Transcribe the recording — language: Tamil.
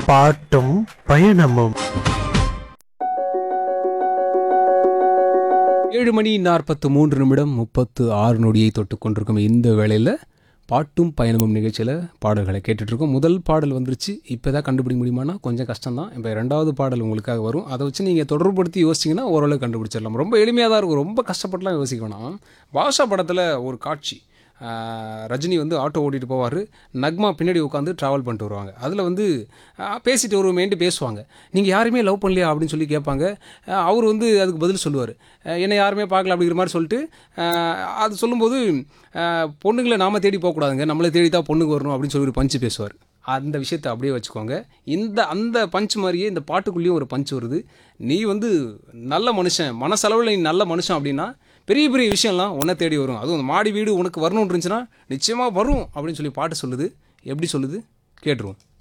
பாட்டும் பயணமும் ஏழு மணி நாற்பத்து மூன்று நிமிடம் முப்பத்து ஆறு நொடியை தொட்டு கொண்டிருக்கும் இந்த வேளையில் பாட்டும் பயணமும் நிகழ்ச்சியில் பாடல்களை கேட்டுட்ருக்கோம் முதல் பாடல் வந்துருச்சு இப்போ தான் கண்டுபிடிக்க முடியுமானா கொஞ்சம் கஷ்டம்தான் இப்போ ரெண்டாவது பாடல் உங்களுக்காக வரும் அதை வச்சு நீங்கள் தொடர்புபடுத்தி யோசிச்சிங்கன்னா ஓரளவு கண்டுபிடிச்சிடலாம் ரொம்ப எளிமையாக தான் இருக்கும் ரொம்ப கஷ்டப்பட்டுலாம் யோசிக்க வேணாம் பாஷா படத்தில் ஒரு காட்சி ஆஹ் ரஜினி வந்து ஆட்டோ ஓட்டிட்டு போவார் நக்மா பின்னாடி உட்காந்து ட்ராவல் பண்ணிட்டு வருவாங்க அதில் வந்து ஆஹ் பேசிட்டு வருவேன்ட்டு பேசுவாங்க நீங்கள் யாருமே லவ் பண்ணலையா அப்படின்னு சொல்லி கேட்பாங்க ஆஹ் அவர் வந்து அதுக்கு பதில் சொல்லுவார் என்னை யாருமே பார்க்கல அப்படிங்கிற மாதிரி சொல்லிட்டு ஆஹ் அது சொல்லும்போது ஆஹ் பொண்ணுங்களை நாம தேடி போகக்கூடாதுங்க நம்மளை தேடி தான் பொண்ணுக்கு வரணும் அப்படின்னு சொல்லி ஒரு பஞ்சு பேசுவார் அந்த விஷயத்தை அப்படியே வச்சுக்கோங்க இந்த அந்த பஞ்ச் மாதிரியே இந்த பாட்டுக்குள்ளேயும் ஒரு பஞ்ச் வருது நீ வந்து நல்ல மனுஷன் மனசளவில் நீ நல்ல மனுஷன் அப்படின்னா பெரிய பெரிய விஷயம்லாம் உன்னை தேடி வரும் அதுவும் அந்த மாடி வீடு உனக்கு வரணும்னு இருந்துச்சுன்னா நிச்சயமாக வரும் அப்படின்னு சொல்லி பாட்டு சொல்லுது எப்படி சொல்லுது கேட்டுருவோம்